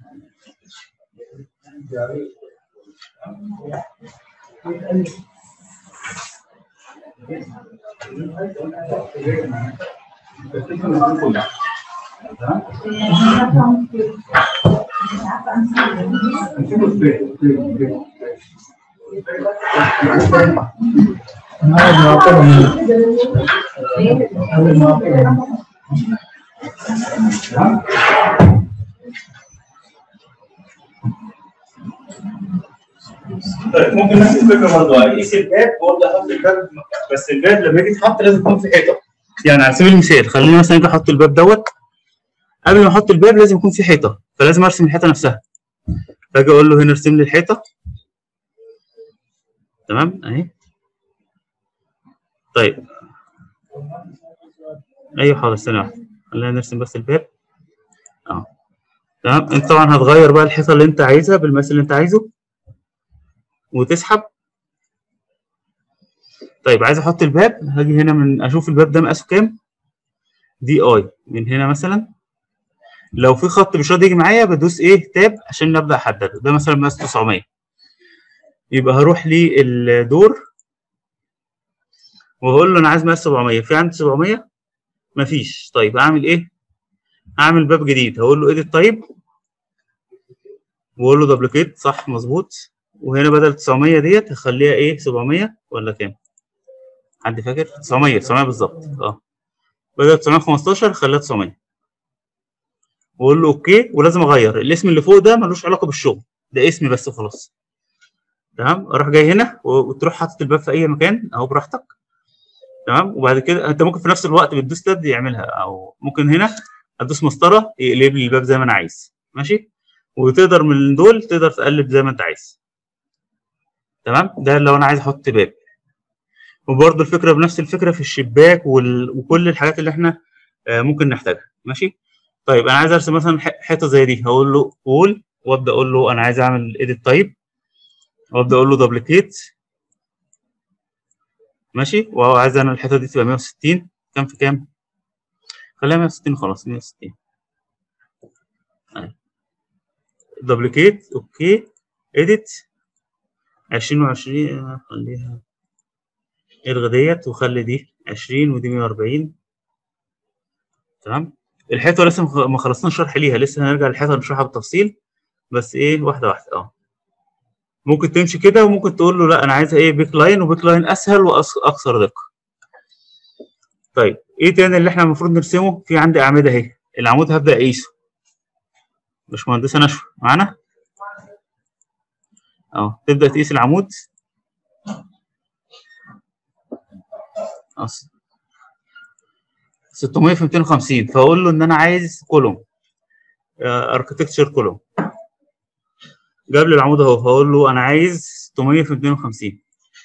طيب ممكن نفس الفكره برضه اقيس الباب وابدا احط الباب بس الباب لما يجي يتحط لازم يكون في حيطه يعني على سبيل المثال خليني مثلا اجي احط الباب دوت قبل ما احط الباب لازم يكون في حيطه فلازم ارسم الحيطه نفسها فاجي اقول له هنا ارسم لي الحيطه تمام اهي طيب ايوه حاضر ثانيه واحده خلينا نرسم بس الباب اه تمام انت طبعا هتغير بقى الحيطه اللي انت عايزها بالمقاس اللي انت عايزه وتسحب طيب عايز احط الباب هاجي هنا من اشوف الباب ده مقاسه كام دي اي من هنا مثلا لو في خط مش راضي يجي معايا بدوس ايه تاب عشان ابدا احدده ده مثلا مقاس 900 يبقى هروح للدور وهقول له انا عايز مقاس 700 في عندي 700 مفيش طيب اعمل ايه اعمل باب جديد هقول له ايديت طيب واقول له دبليكيت صح مظبوط وهنا بدل 900 ديت هخليها ايه 700 ولا كام حد فاكر 900 900 بالظبط اه بدل 915 خليها 900 واقول له اوكي ولازم اغير الاسم اللي فوق ده ملوش علاقه بالشغل ده اسمي بس وخلاص تمام اروح جاي هنا وتروح حاطط الباب في اي مكان اهو براحتك تمام وبعد كده انت ممكن في نفس الوقت بتدوس تاب يعملها او ممكن هنا ادوس مسطره يقلب لي الباب زي ما انا عايز ماشي وتقدر من دول تقدر تقلب زي ما انت عايز تمام ده لو انا عايز احط باب وبرضه الفكره بنفس الفكره في الشباك وال... وكل الحاجات اللي احنا آه ممكن نحتاجها ماشي طيب انا عايز ارسم مثلا حته زي دي هقول له قول وابدا اقول له انا عايز اعمل ايديت تايب وابدا اقول له دبليكيت ماشي وهو عايز انا الحته دي تبقى 160 كام في كام خليها 160 خلاص 160 دبليكيت اوكي ايديت 20 و20 خليها الغي ديت وخلي دي 20 ودي 140 تمام الحيطه لسه ما خلصناش شرح ليها لسه هنرجع للحيطه نشرحها بالتفصيل بس ايه واحده واحده اه ممكن تمشي كده وممكن تقول له لا انا عايزها ايه بيك لاين وبيك لاين اسهل واكثر دقه طيب ايه تاني اللي احنا المفروض نرسمه في عندي اعمده اهي العمود هبدا اقيسه باشمهندسه نشوى معانا اهو تبدا تقيس العمود اصل 600 في 250 فاقول له ان انا عايز كولوم اركتكتشر كولوم جاب لي العمود اهو هقول له انا عايز 600 في 250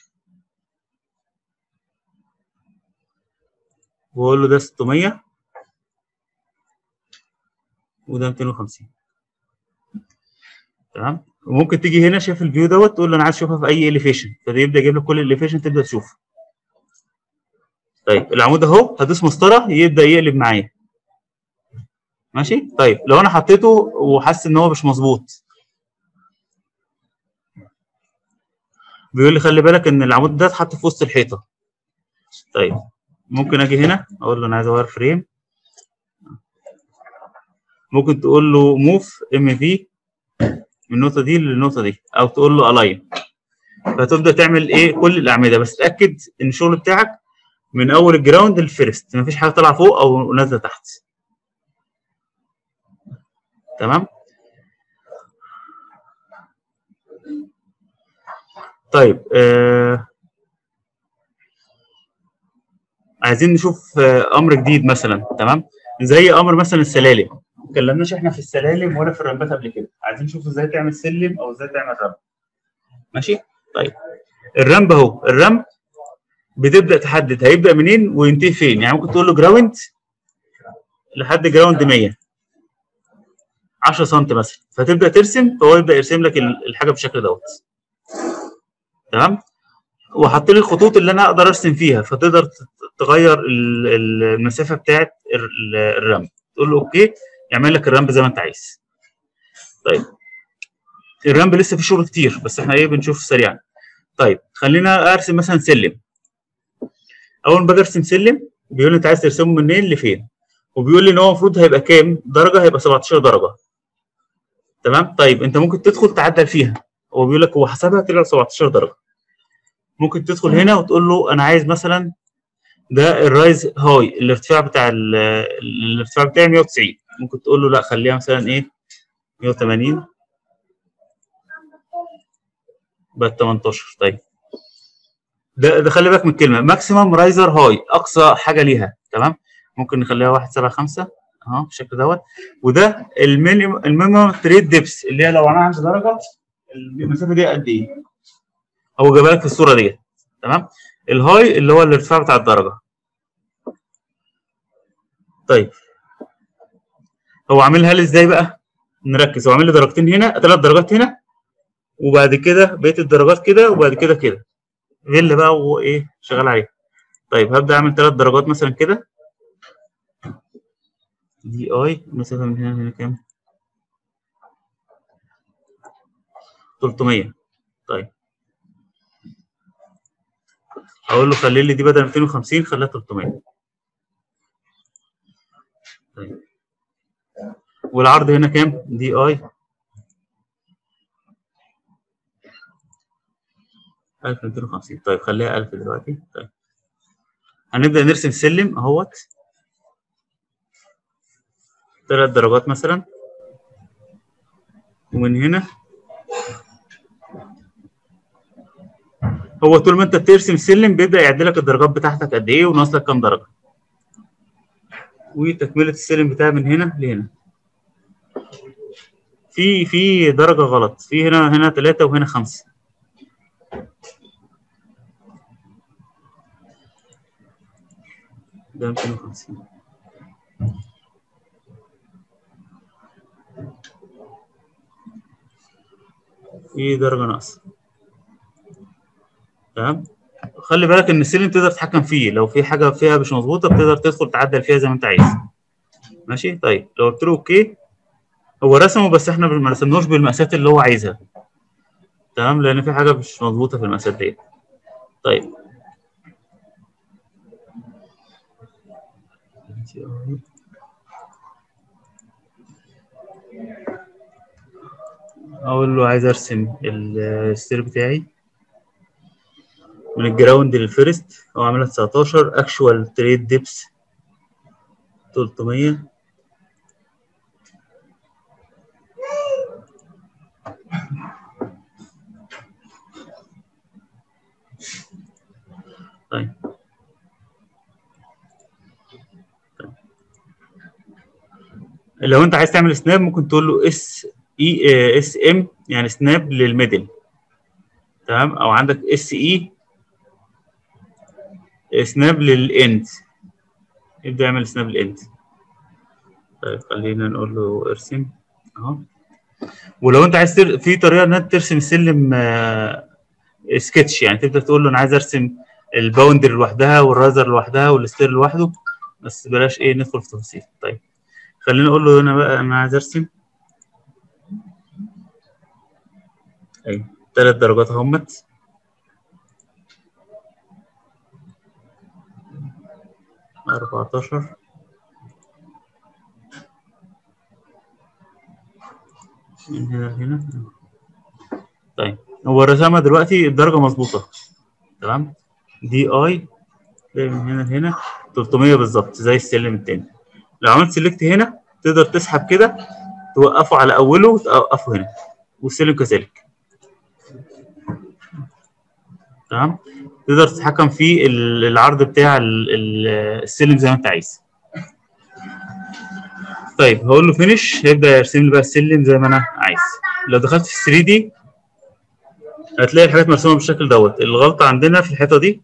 واقول له ده 600 وده 250 تمام وممكن تيجي هنا شايف الفيو دوت تقول له انا عايز اشوفها في اي اليفيشن فده يبدا يجيب لك كل الاليفيشن تبدا تشوفه طيب العمود اهو هدوس مسطره يبدا يقلب معايا ماشي طيب لو انا حطيته وحاسس ان هو مش مظبوط بيقول لي خلي بالك ان العمود ده اتحط في وسط الحيطه طيب ممكن اجي هنا اقول له انا عايز اغير فريم ممكن تقول له موف ام في من النقطه دي للنقطه دي او تقول له الاين فتبدا تعمل ايه كل الاعمده بس تاكد ان الشغل بتاعك من اول الجراوند للفيرست مفيش حاجه طالعه فوق او نازله تحت تمام طيب آه عايزين نشوف آه امر جديد مثلا تمام زي امر مثلا السلالم ما اتكلمناش احنا في السلالم ولا في الرمبات قبل كده عايزين نشوف ازاي تعمل سلم او ازاي تعمل رمب ماشي طيب الرمب اهو الرمب بتبدا تحدد هيبدا منين وينتهي فين يعني ممكن تقول له جراوند لحد جراوند 100 10 سم مثلا فتبدا ترسم فهو يبدا يرسم لك الحاجه بالشكل دوت تمام وحط لي الخطوط اللي انا اقدر ارسم فيها فتقدر تغير المسافه بتاعت الرمب تقول له اوكي يعمل لك الرمب زي ما انت عايز طيب الرامب لسه في شغل كتير بس احنا ايه بنشوف سريعا طيب خلينا ارسم مثلا سلم اول ما باجي ارسم سلم بيقول لي انت عايز ترسمه منين لفين وبيقول لي ان هو المفروض هيبقى كام درجه هيبقى 17 درجه تمام طيب انت ممكن تدخل تعدل فيها هو بيقول لك هو حسبها طلع 17 درجه ممكن تدخل هنا وتقول له انا عايز مثلا ده الرايز هاي الارتفاع بتاع ال- الارتفاع بتاعي 190 ممكن تقول له لا خليها مثلا ايه 180 بقت 18 طيب ده ده خلي بالك من الكلمه ماكسيمم رايزر هاي اقصى حاجه ليها تمام ممكن نخليها 175 اهو بالشكل دوت وده المينيمم المينيمم تريد ديبس اللي هي لو انا عندي درجه المسافه دي قد ايه هو جايبها لك في الصوره ديت تمام الهاي اللي هو الارتفاع بتاع الدرجه طيب هو عاملها لي ازاي بقى نركز هو عامل لي درجتين هنا ثلاث درجات هنا وبعد كده بقيه الدرجات كده وبعد كده كده فيل بقى وايه شغال عليها طيب هبدا اعمل ثلاث درجات مثلا كده دي اي المسافه من هنا لهنا كام 300 طيب اقول له خلي لي دي بدل 250 خليها 300 طيب والعرض هنا كام دي اي 1250 طيب خليها 1000 دلوقتي طيب هنبدأ نرسم سلم اهوت ثلاث درجات مثلا ومن هنا هو طول ما انت بترسم سلم بيبدأ يعدل لك الدرجات بتاعتك قد ايه وناقص لك كام درجة وتكملة السلم بتاعي من هنا لهنا في في درجة غلط في هنا هنا ثلاثة وهنا خمسة ده 250 في درجة ناقصة تمام خلي بالك ان السلم تقدر تتحكم فيه لو في حاجة فيها مش مظبوطة بتقدر تدخل تعدل فيها زي ما انت عايز ماشي طيب لو قلت له اوكي هو رسمه بس احنا ما رسمناهوش بالمقاسات اللي هو عايزها تمام لان في حاجة مش مظبوطة في المقاسات دي طيب اقول له عايز ارسم الستير بتاعي من الجراوند للفيرست هو عاملها 19 اكشوال تريد ديبس 300 طيب لو انت عايز تعمل سناب ممكن تقول له اس اي اس ام يعني سناب للميدل تمام او عندك اس اي سناب للاند يبدا يعمل سناب للاند طيب خلينا نقول له ارسم اهو ولو انت عايز تر... في طريقه ان انت ترسم السلم آه... سكتش يعني تبدا تقول له انا عايز ارسم الباوندر لوحدها والرازر لوحدها والستير لوحده بس بلاش ايه ندخل في تفاصيل طيب خلينا اقول له هنا بقى انا عايز ارسم ايوه ثلاث درجات اهمت أربعتاشر من هنا لهنا طيب هو رسمها دلوقتي الدرجة مظبوطة تمام دي اي من هنا لهنا 300 بالظبط زي السلم التاني لو عملت سيلكت هنا تقدر تسحب كده توقفه على اوله وتوقفه هنا والسلم كذلك تمام تقدر تتحكم في العرض بتاع السلم زي ما انت عايز طيب هقول له فينش هيبدا يرسم لي بقى السلم زي ما انا عايز لو دخلت في 3 دي هتلاقي الحاجات مرسومه بالشكل دوت الغلطه عندنا في الحيطه دي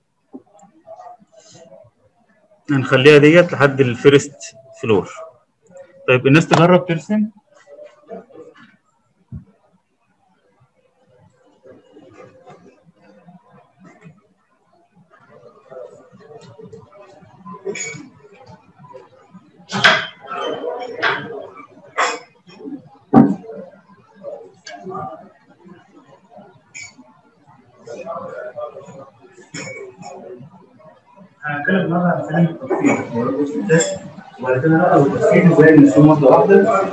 هنخليها ديت لحد الفيرست فلور طيب الناس تجرب ترسم هنتكلم النهارده عن سلم التفكير هو الجزء ده وبعد كده نقرا التفكير ازاي نسوي ماده واحده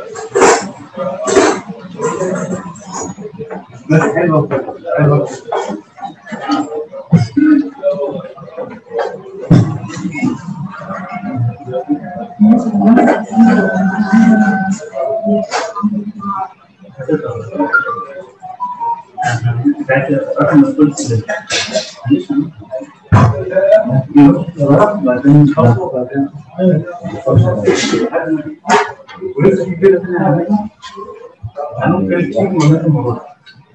بس حلوه حلوه ولسه في كده تاني هعملها انا ممكن تشيل من الموضوع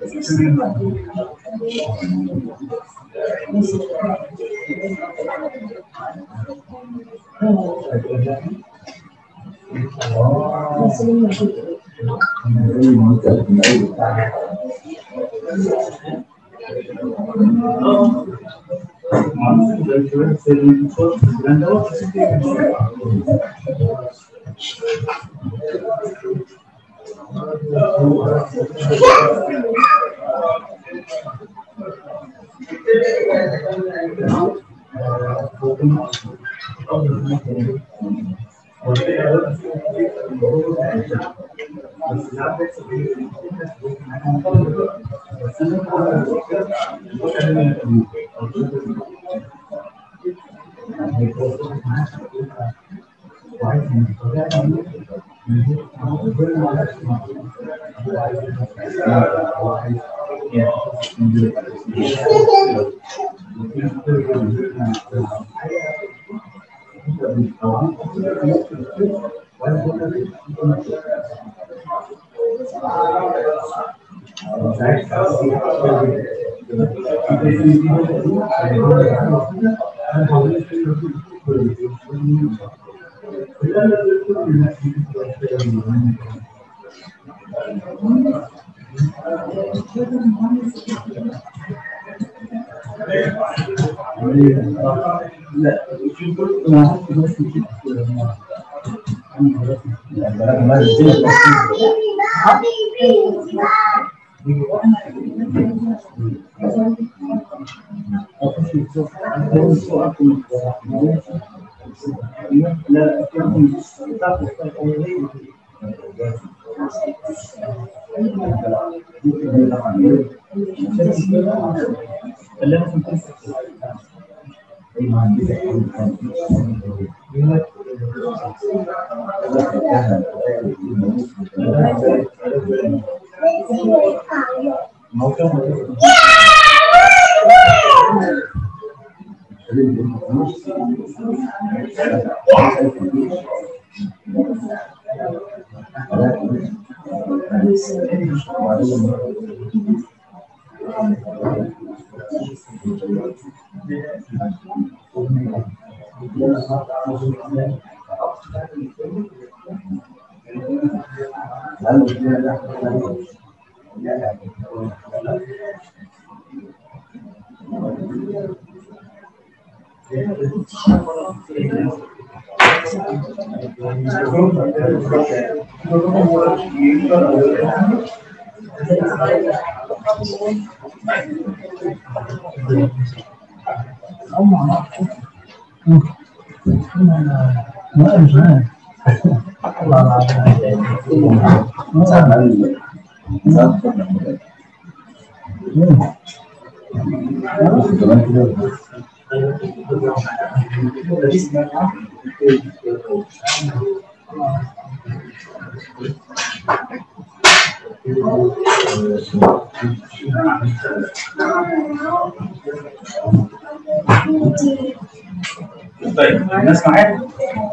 طيب الناس معايا؟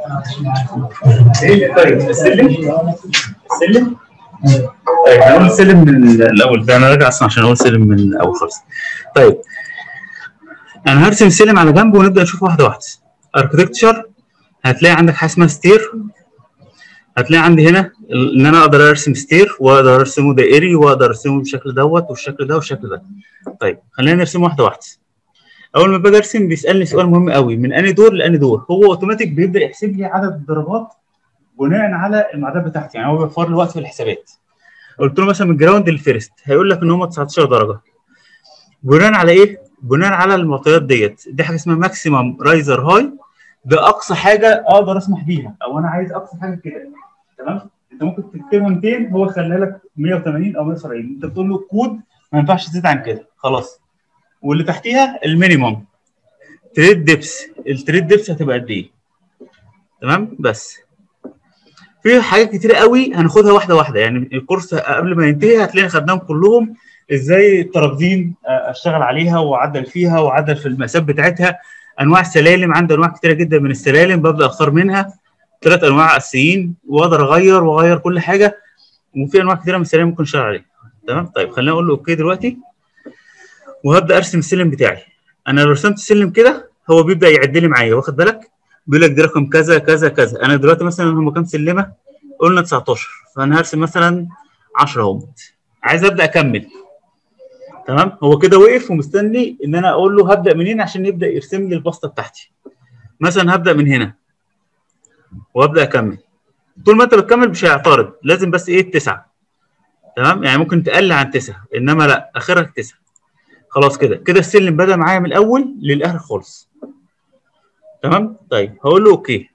ايه طيب السلم السلم طيب هنقول السلم من الاول ده انا راجع اصلا عشان اقول سلم من الاول خالص طيب انا هرسم السلم على جنب ونبدا نشوف واحده واحده اركتكتشر هتلاقي عندك حاجه اسمها ستير هتلاقي عندي هنا ان انا اقدر ارسم ستير واقدر ارسمه دائري واقدر ارسمه بالشكل دوت والشكل ده والشكل ده طيب خلينا نرسم واحده واحده اول ما باجي ارسم بيسالني سؤال مهم قوي من اني دور لاني دور هو اوتوماتيك بيبدا يحسب لي عدد الضربات بناء على المعدات بتاعتي يعني هو بيوفر لي وقت في الحسابات قلت له مثلا من جراوند للفيرست هيقول لك ان هم 19 درجه بناء على ايه؟ بناء على المعطيات ديت دي حاجه اسمها ماكسيمم رايزر هاي ده اقصى حاجه اقدر اسمح بيها او انا عايز اقصى حاجه كده تمام انت ممكن تكتبها 200 هو خلاها لك 180 او 170 انت بتقول له كود ما ينفعش تزيد عن كده خلاص واللي تحتيها المينيمم تريد ديبس التريد ديبس هتبقى قد ايه تمام بس في حاجات كتير قوي هناخدها واحده واحده يعني الكورس قبل ما ينتهي هتلاقي خدناهم كلهم ازاي الترابزين اشتغل عليها واعدل فيها واعدل في المقاسات بتاعتها انواع السلالم عندي انواع كتيره جدا من السلالم ببدا اختار منها ثلاث انواع اساسيين واقدر اغير واغير كل حاجه وفي انواع كتيره من السلالم ممكن اشتغل عليها تمام طيب خلينا اقول له اوكي دلوقتي وهبدا ارسم السلم بتاعي انا لو رسمت السلم كده هو بيبدا يعد لي معايا واخد بالك بيقول لك دي رقم كذا كذا كذا انا دلوقتي مثلا هم كام سلمه قلنا 19 فانا هرسم مثلا 10 اهو عايز ابدا اكمل تمام هو كده وقف ومستني ان انا اقول له هبدا منين عشان يبدا يرسم لي البسطه بتاعتي مثلا هبدا من هنا وابدا اكمل طول ما انت بتكمل مش هيعترض لازم بس ايه التسعه تمام يعني ممكن تقل عن تسعه انما لا اخرها تسعه خلاص كده كده السلم بدا معايا من الاول للاخر خالص تمام طيب هقول له اوكي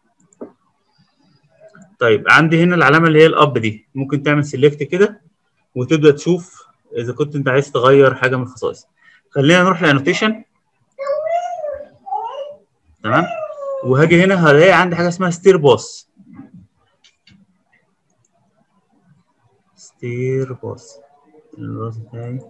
طيب عندي هنا العلامه اللي هي الاب دي ممكن تعمل سيلكت كده وتبدا تشوف اذا كنت انت عايز تغير حاجه من الخصائص خلينا نروح لانوتيشن تمام وهاجي هنا هلاقي عندي حاجه اسمها ستير باص ستير باص الراس بتاعي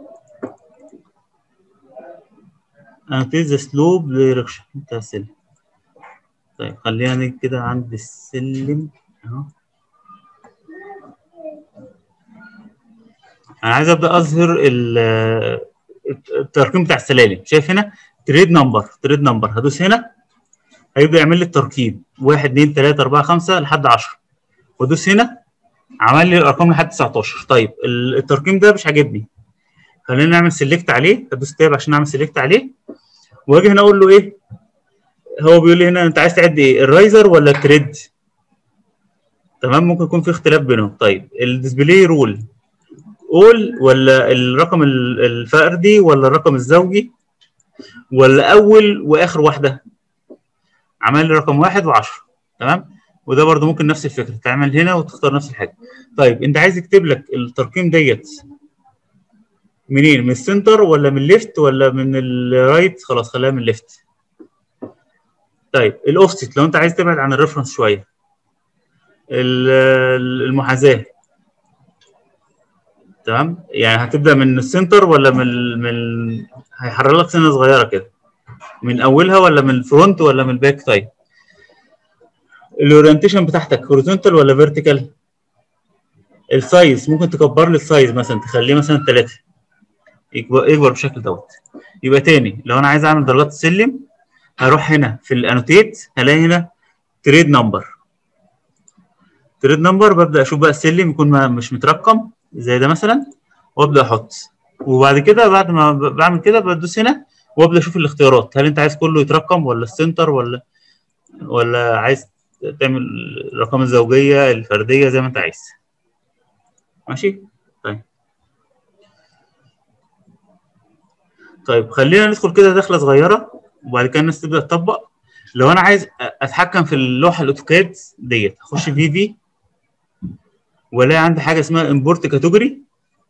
انوتيت ذا سلوب دايركشن بتاع السلم طيب خلينا نيجي كده عند السلم اهو انا عايز ابدا اظهر الترقيم بتاع السلالم شايف هنا تريد نمبر تريد نمبر هدوس هنا هيبدا يعمل لي التركيب 1 2 3 4 5 لحد 10 وادوس هنا عمل لي الارقام لحد 19 طيب الترقيم ده مش عاجبني خلينا نعمل سيلكت عليه ادوس تاب عشان اعمل سيلكت عليه واجي هنا اقول له ايه هو بيقول لي هنا انت عايز تعد ايه الرايزر ولا التريد تمام ممكن يكون في اختلاف بينهم طيب الديسبلاي رول اول ولا الرقم الفردي ولا الرقم الزوجي ولا اول واخر واحده عمل لي رقم واحد وعشرة تمام وده برضو ممكن نفس الفكره تعمل هنا وتختار نفس الحاجه طيب انت عايز يكتب لك الترقيم ديت منين من السنتر ولا من الليفت ولا من الرايت خلاص خليها من الليفت طيب الاوفست لو انت عايز تبعد عن الريفرنس شويه المحاذاه تمام يعني هتبدا من السنتر ولا من من هيحرر لك سنه صغيره كده من اولها ولا من الفرونت ولا من الباك طيب الاورينتيشن بتاعتك هوريزونتال ولا فيرتيكال السايز ممكن تكبر لي السايز مثلا تخليه مثلا 3 يكبر يكبر بالشكل دوت يبقى تاني لو انا عايز اعمل درجات السلم هروح هنا في الانوتيت هلاقي هنا تريد نمبر تريد نمبر ببدا اشوف بقى السلم يكون مش مترقم زي ده مثلا وابدا احط وبعد كده بعد ما بعمل كده بدوس هنا وابدا اشوف الاختيارات هل انت عايز كله يترقم ولا السنتر ولا ولا عايز تعمل الارقام الزوجيه الفرديه زي ما انت عايز ماشي طيب طيب خلينا ندخل كده دخله صغيره وبعد كده الناس تبدا تطبق لو انا عايز اتحكم في اللوحه الاوتوكاد ديت اخش في في والاقي عندي حاجه اسمها امبورت كاتيجوري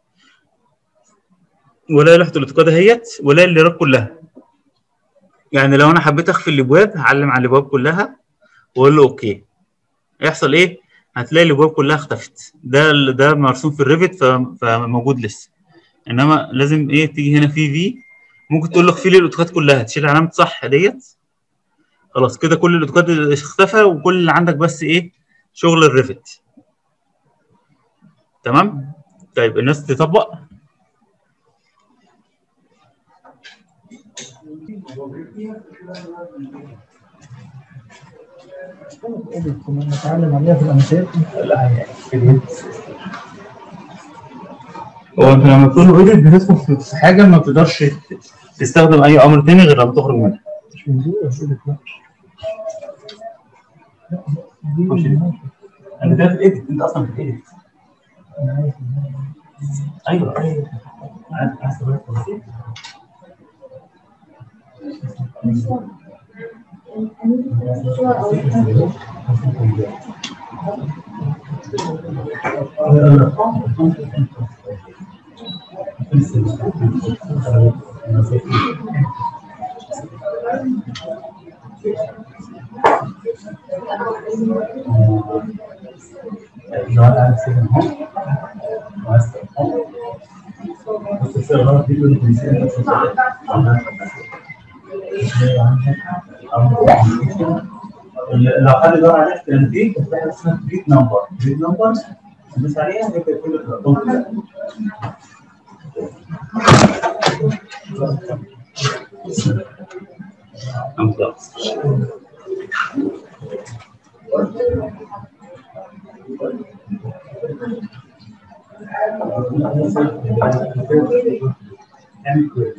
والاقي لوحه الاوتوكاد اهيت والاقي الليرات كلها يعني لو انا حبيت اخفي الابواب هعلم على الابواب كلها واقول له اوكي يحصل ايه هتلاقي الابواب كلها اختفت ده ده مرسوم في الريفت فموجود لسه انما لازم ايه تيجي هنا في في ممكن تقول له اخفي لي الاوتوكاد كلها تشيل علامه صح ديت خلاص كده كل الاوتوكاد اختفى وكل اللي عندك بس ايه شغل الريفت تمام طيب الناس تطبق كنا نتعلم عليها في الامثال لا يعني هو انت لما تقول له ايديت بتدخل في حاجه ما بتقدرش تستخدم اي امر تاني غير لما تخرج منها مش موجود يا سيدي لا انا ده في الايديت انت اصلا في الايديت انا عايز ايوه ايوه عايز عايز تغير التفاصيل لو انا عايز اسيب هون وعايز هون بس تصير غلط دي اللي بيصير نفس لو حد دور على التنفيذ هتلاقي اسمها بريد نمبر بريد نمبر تدوس عليها هيبقى كل الارقام كلها خلاص اعمل كويس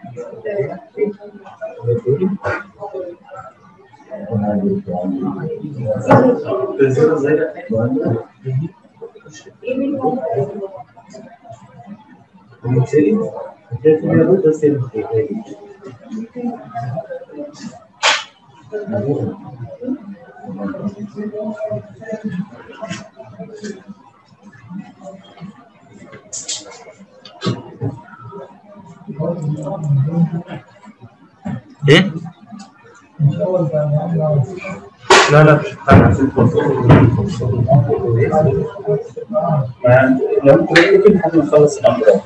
ايه مش اول بقى نعمل لا لا مش هتعمل عشان ما لو انت ممكن لحد ما نخلص الامر ده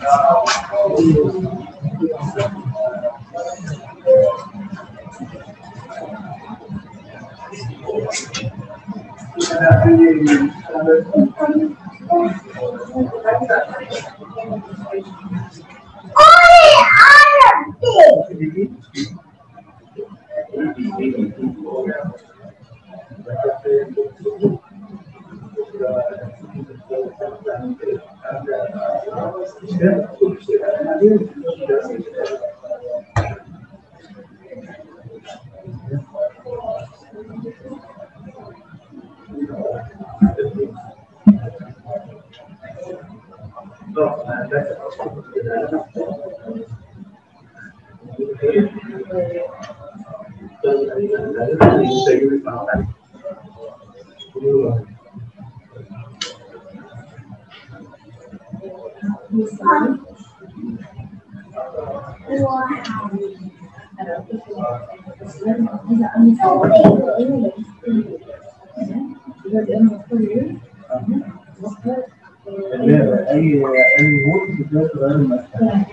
اي اي وورد بتلاقي تغير المسح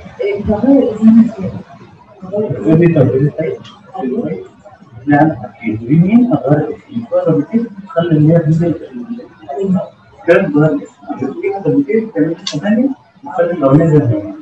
نعم يمين اغير الفاره كده خلي اللي هي دي كان ده كده كده كمان كمان خلي لو نزل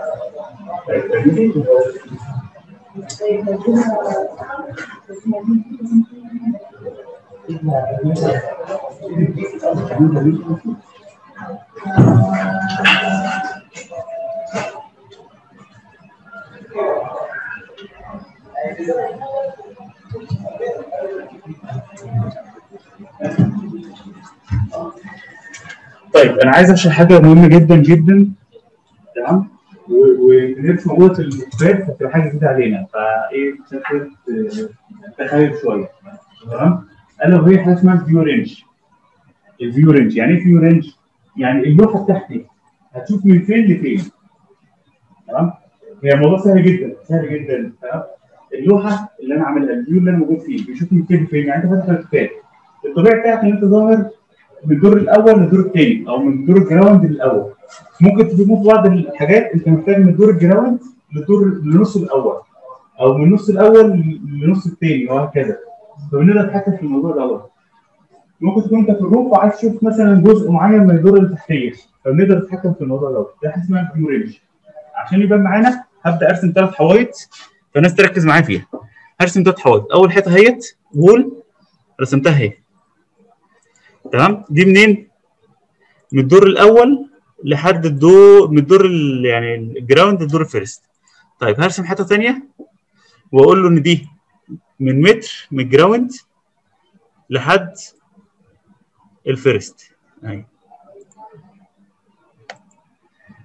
طيب انا عايز اشرح حاجه مهمه جدا جدا تمام ونفس موجوده في الكتاب فتبقى حاجه جديده علينا فايه شكلت تخيل شويه تمام الا وهي حاجه اسمها الفيو رينج الفيو رينج يعني ايه فيو رينج؟ يعني اللوحه بتاعتي هتشوف من فين لفين تمام هي الموضوع سهل جدا سهل جدا تمام اللوحه اللي انا عاملها الفيو اللي انا موجود فيه بيشوف من فين لفين يعني انت فاتح الكتاب الطبيعي بتاعك ان انت ظاهر من الدور الاول للدور الثاني او من الدور الجراوند للاول ممكن تجيبوا في بعض الحاجات انت محتاج من الدور الجراوند للدور للنص الاول او من النص الاول للنص الثاني وهكذا فبنقدر نتحكم في الموضوع دوت ممكن تكون انت في الروف وعايز تشوف مثلا جزء معين من الدور اللي تحتيه فبنقدر نتحكم في الموضوع دوت ده حاجه اسمها فيو رينج عشان يبان معانا هبدا ارسم ثلاث حوايط فالناس تركز معايا فيها هرسم ثلاث حوايط اول حته اهيت وول رسمتها اهي تمام دي منين من الدور الاول لحد الدور من الدور ال- يعني الجراوند للدور الفيرست طيب هرسم حته ثانيه واقول له ان دي من متر من الجراوند لحد الفيرست اهي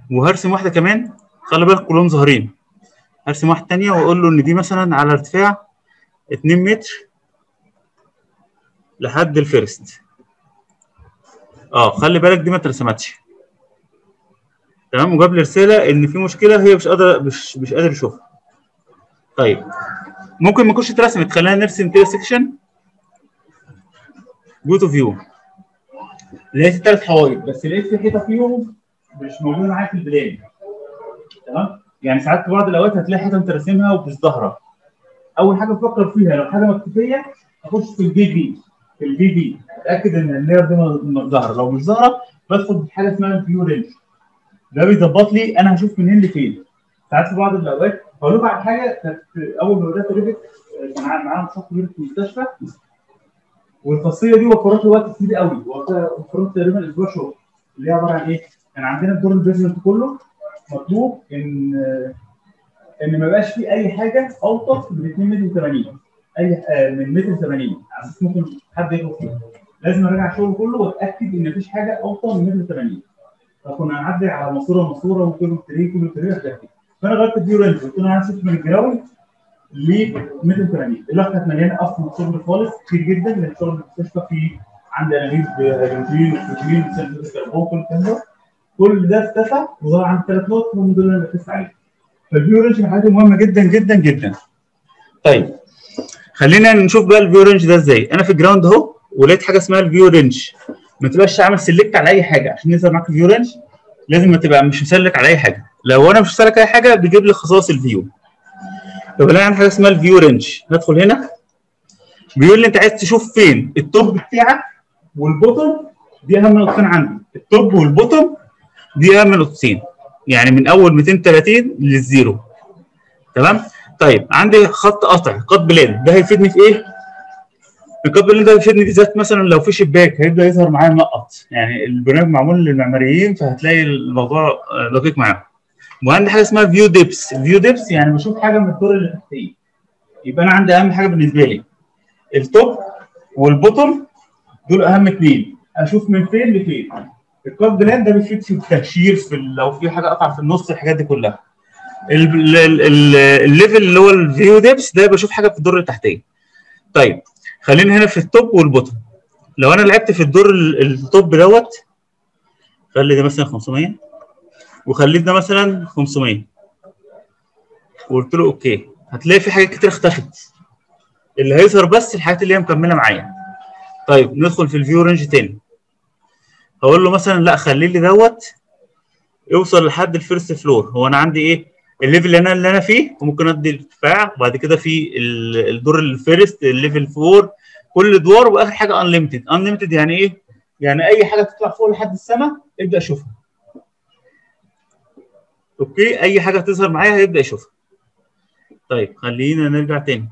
وهرسم واحده كمان خلي بالك كلهم ظاهرين هرسم واحده تانية واقول له ان دي مثلا على ارتفاع 2 متر لحد الفيرست اه خلي بالك دي ما اترسمتش تمام وجاب لي رساله ان في مشكله هي مش قادره مش مش قادر يشوفها طيب ممكن ما تكونش اترسمت خلينا نرسم كده سيكشن جو تو فيو لقيت ثلاث حوايط بس لقيت في حيطه فيهم مش موجوده معايا في البلان تمام يعني ساعات في بعض الاوقات هتلاقي حيطه انت راسمها ومش ظاهره اول حاجه افكر فيها لو حاجه مكتوبيه اخش في البي بي في البي بي اتاكد ان اللاير دي م- ظاهره لو مش ظاهره بدخل في حاجه اسمها الفيو رينج ده بيظبط لي انا هشوف منين لفين ساعات في بعض الاوقات هقول لكم على حاجه كانت اول ما بدات ريفت كان معانا مشروع كبير في المستشفى والخاصيه دي وفرت لي وقت كتير قوي وفرت تقريبا اسبوع شغل اللي هي عباره عن ايه؟ كان عندنا الدور البيزمنت كله مطلوب ان ان ما يبقاش فيه اي حاجه اوطى من 2 متر 80 اي آه، من متر 80 على اساس ممكن حد يغلط فيها لازم اراجع الشغل كله واتاكد ان مفيش حاجه اوطى من متر 80 فكنا هنعدي على ماسوره ماسوره وكيلو تري كيلو تري وحاجات كده فانا غيرت الفيو رينج قلت له انا عايز اشوف من الجراوند ل متر 80 اللوحه كانت مليانه اصلا شغل خالص كتير جدا لان شغل المستشفى فيه عندي انابيب هيدروجين وفوتين وثاني كربون كل الكلام ده كل ده اختفى وظهر عندي ثلاث نقط هم دول اللي انا ركزت عليهم فالفيو رينج من الحاجات المهمه جدا جدا جدا طيب خلينا نشوف بقى الفيو رينج ده ازاي انا في الجراوند اهو ولقيت حاجه اسمها الفيو رينج ما تبقاش عامل سيلكت على اي حاجه عشان يظهر معاك الفيو رينج لازم ما تبقى مش مسلك على اي حاجه لو انا مش مسلك اي حاجه بيجيب لي خصائص الفيو طب انا عندي حاجه اسمها الفيو رينج ندخل هنا بيقول لي انت عايز تشوف فين التوب بتاعك والبوتوم دي اهم نقطتين عندي التوب والبوتوم دي اهم نقطتين يعني من اول 230 للزيرو تمام طيب عندي خط قطع خط بلان ده هيفيدني في ايه الخط بلان ده هيفيدني بالذات مثلا لو في شباك هيبدا يظهر معايا منقط يعني البرنامج معمول للمعماريين فهتلاقي الموضوع آه، دقيق معاهم وعندي حاجه اسمها فيو ديبس فيو ديبس يعني بشوف حاجه من الدور اللي تحتيه يبقى انا عندي اهم حاجه بالنسبه لي التوب والبوتوم دول اهم اثنين اشوف من فين لفين الكات بلان ده بيفيد في التهشير في ال- لو في حاجه قطع في النص الحاجات دي كلها ال- ال- ال- الليفل اللي هو الفيو ديبس ده بشوف حاجه في الدور اللي تحتيه طيب خلينا هنا في التوب والبوتوم لو انا لعبت في الدور ال- التوب دوت خلي ده مثلا 500 وخليت ده مثلا 500 وقلت له اوكي هتلاقي في حاجات كتير اختفت اللي هيظهر بس الحاجات اللي هي مكمله معايا طيب ندخل في الفيو رينج تاني هقول له مثلا لا خلي لي دوت يوصل لحد الفيرست فلور هو انا عندي ايه الليفل اللي انا اللي انا فيه وممكن ادي ارتفاع وبعد كده في ال- الدور الفيرست الليفل 4 كل ادوار واخر حاجه انليمتد انليمتد يعني ايه يعني اي حاجه تطلع فوق لحد السماء ابدا اشوفها اوكي اي حاجه تظهر معايا هيبدا يشوفها طيب خلينا نرجع تاني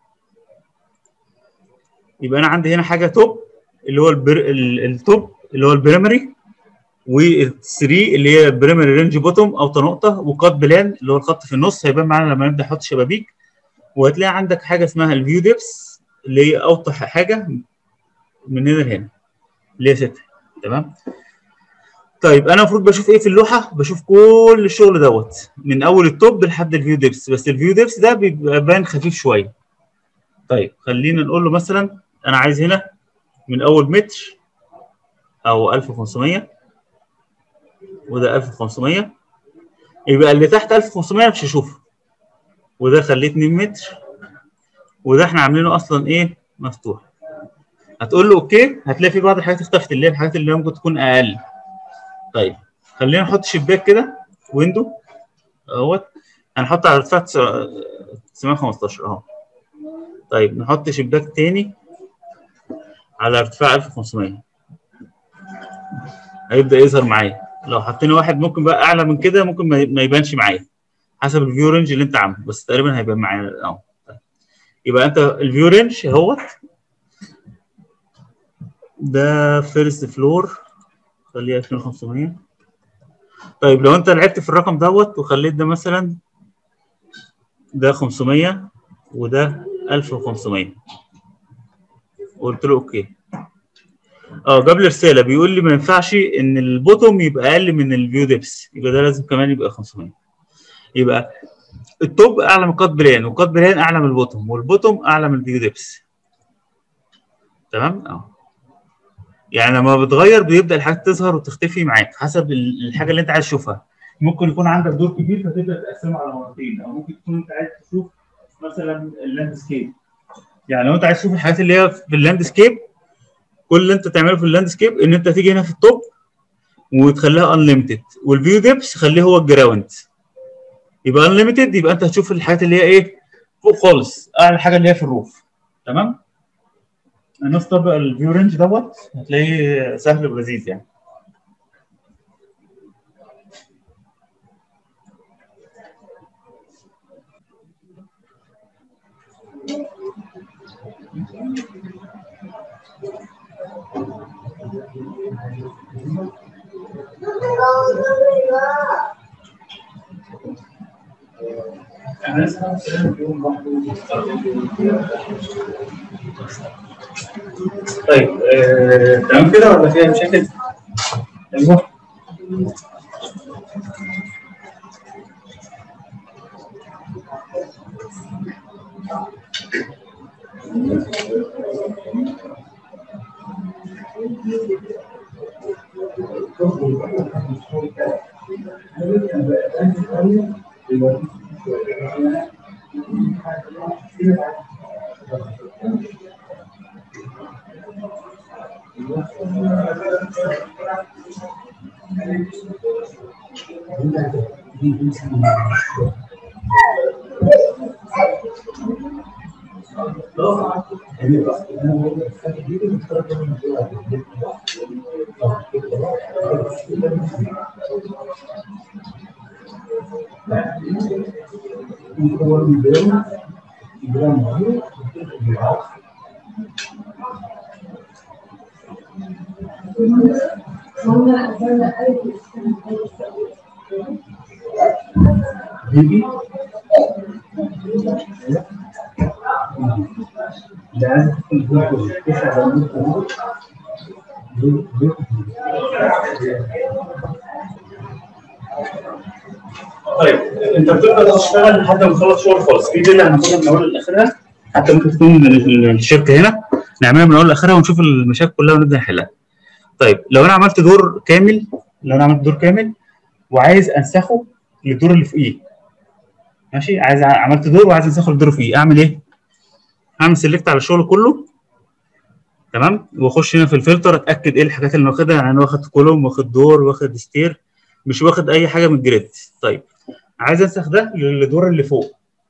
يبقى انا عندي هنا حاجه توب اللي هو البر... ال- التوب اللي هو البريمري وال3 اللي هي البريمري رينج بوتوم او نقطه وقات بلان اللي هو الخط في النص هيبان معانا لما نبدا نحط شبابيك وهتلاقي عندك حاجه اسمها الفيو ديبس اللي هي اوطى حاجه من هنا لهنا اللي هي 6 تمام طيب انا المفروض بشوف ايه في اللوحه بشوف كل الشغل دوت من اول التوب لحد الفيو ديبس بس الفيو ديبس ده بيبقى بان خفيف شويه طيب خلينا نقول له مثلا انا عايز هنا من اول متر او 1500 وده 1500 يبقى اللي تحت 1500 مش هشوفه وده خليه 2 متر وده احنا عاملينه اصلا ايه مفتوح هتقول له اوكي هتلاقي في بعض الحاجات اختفت اللي هي الحاجات اللي ممكن تكون اقل طيب خلينا نحط شباك كده ويندو اهوت هنحط على ارتفاع 915 اهو طيب نحط شباك تاني على ارتفاع 1500 هيبدا يظهر معايا لو حطينا واحد ممكن بقى اعلى من كده ممكن ما ما يبانش معايا حسب الفيو رينج اللي انت عامله بس تقريبا هيبان معايا اهو طيب. يبقى انت الفيو رينج اهوت ده فيرست فلور خليها 2500 طيب لو انت لعبت في الرقم دوت وخليت ده مثلا ده 500 وده 1500 قلت له اوكي اه جاب لي رساله بيقول لي ما ينفعش ان البوتوم يبقى اقل من الفيو ديبس يبقى ده لازم كمان يبقى 500 يبقى التوب اعلى من قط بلان وقط بلان اعلى من البوتوم والبوتوم اعلى من الفيو ديبس تمام اه يعني لما بتغير بيبدا الحاجات تظهر وتختفي معاك حسب ال- الحاجه اللي انت عايز تشوفها ممكن يكون عندك دور كبير فتبدا تقسمه على مرتين او ممكن تكون انت عايز تشوف مثلا اللاندسكيب يعني لو انت عايز تشوف الحاجات اللي هي في اللاندسكيب كل اللي انت تعمله في اللاندسكيب ان انت تيجي هنا في التوب وتخليها انليمتد والفيو ديبس خليه هو الجراوند يبقى انليمتد يبقى انت هتشوف الحاجات اللي هي ايه فوق خالص اعلى حاجه اللي هي في الروف تمام الناس طبق الفيو رينج دوت هتلاقيه سهل ولذيذ يعني طيب آه، تمام كده ولا فيها مشاكل؟ ايوه طيب انت بتبدا تشتغل لحد ما تخلص شغل خالص في دي هناخدها من اول لاخرها حتى ممكن تكون من ال- الشركه هنا نعملها من اول لاخرها ونشوف المشاكل كلها ونبدا نحلها. طيب لو انا عملت دور كامل لو انا عملت دور كامل وعايز انسخه للدور اللي فوقيه ماشي عايز ع- عملت دور وعايز انسخه للدور اللي فوقيه اعمل ايه؟ اعمل سيلكت على الشغل كله تمام واخش هنا في الفلتر اتاكد ايه الحاجات اللي أنا واخدها يعني انا واخد كولوم واخد دور واخد ستير مش واخد اي حاجه من الجريد طيب عايز انسخ ده للدور اللي فوق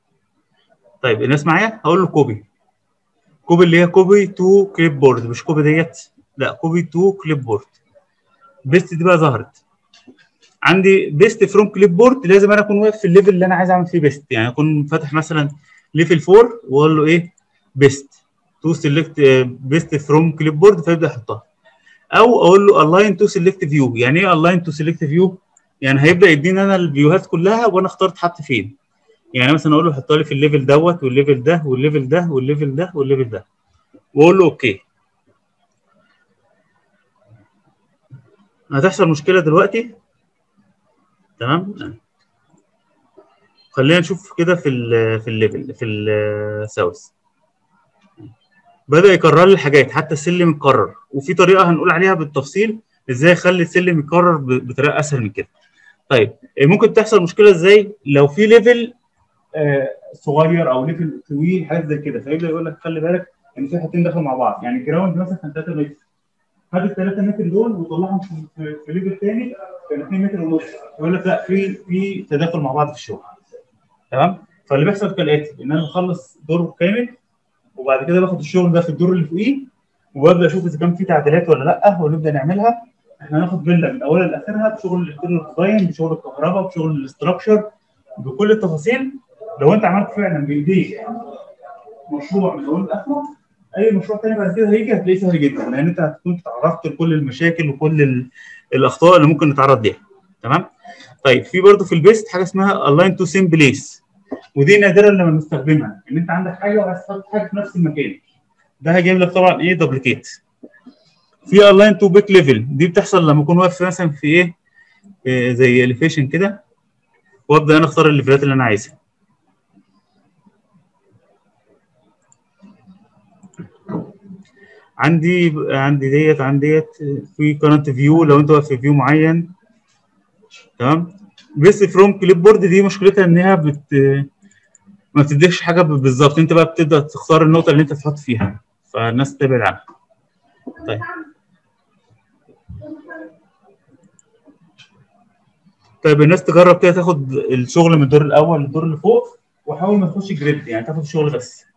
طيب الناس معايا هقول له كوبي كوبي اللي هي كوبي تو كليب بورد مش كوبي ديت لا كوبي تو كليب بورد بيست دي بقى ظهرت عندي بيست فروم كليب بورد لازم انا اكون واقف في الليفل اللي انا عايز اعمل فيه بيست يعني اكون فاتح مثلا ليفل 4 واقول له ايه بيست تو سيلكت بيست فروم كليب بورد فيبدا يحطها او اقول له الاين تو سيلكت فيو يعني ايه الاين تو سيلكت فيو يعني هيبدا يديني انا الفيوهات كلها وانا اخترت حط فين يعني مثلا اقول له حطها لي في الليفل دوت والليفل ده والليفل ده والليفل ده والليفل ده واقول له اوكي هتحصل مشكله دلوقتي تمام خلينا نشوف كده في ال في الليفل في الساوث بدا يكرر لي الحاجات حتى السلم اتكرر وفي طريقه هنقول عليها بالتفصيل ازاي اخلي السلم يتكرر ب- بطريقه اسهل من كده طيب ممكن تحصل مشكله ازاي لو في ليفل آه، صغير او ليفل طويل حاجه زي كده فيبدا يقول لك خلي بالك ان في حاجتين داخل مع بعض يعني الجراوند مثلا كان 3 متر خد ال 3 متر دول وطلعهم في, في, في ليفل ثاني كان 2 متر ونص يقول لك لا في في تداخل مع بعض في الشغل تمام فاللي بيحصل كالاتي ان انا بخلص دور كامل وبعد كده باخد الشغل ده في الدور اللي فوقيه وابدا اشوف اذا كان في تعديلات ولا لا ونبدا نعملها احنا هناخد فيلا من اولها لاخرها بشغل الانترنال ديزاين بشغل الكهرباء بشغل الاستراكشر بكل التفاصيل لو انت عملت فعلا بايديك مشروع من اوله لاخره اي مشروع تاني بعد كده هيجي هتلاقيه سهل جدا لان انت هتكون تعرضت لكل المشاكل وكل ال- الاخطاء اللي ممكن نتعرض ليها تمام طيب في برضه في البيست حاجه اسمها الاين تو سيم بليس ودي نادرا لما بنستخدمها ان انت عندك حاجه وعايز تحط حاجه في نفس المكان ده هيجيب لك طبعا ايه دوبليكيت في الاين تو بيك ليفل دي بتحصل لما اكون واقف مثلا في ايه إيه زي اليفيشن كده وابدا انا اختار الليفلات اللي انا عايزها عندي عندي ديت عندي ديت في كارنت فيو لو انت واقف في فيو معين تمام بس فروم كليب بورد دي مشكلتها انها بت ما بتديكش حاجه بالظبط انت بقى بتبدا تختار النقطه اللي انت تحط فيها فالناس تبعد عنها طيب طيب الناس تجرب كده تاخد الشغل من الدور الاول للدور اللي فوق وحاول ما تخش جريد يعني تاخد شغل بس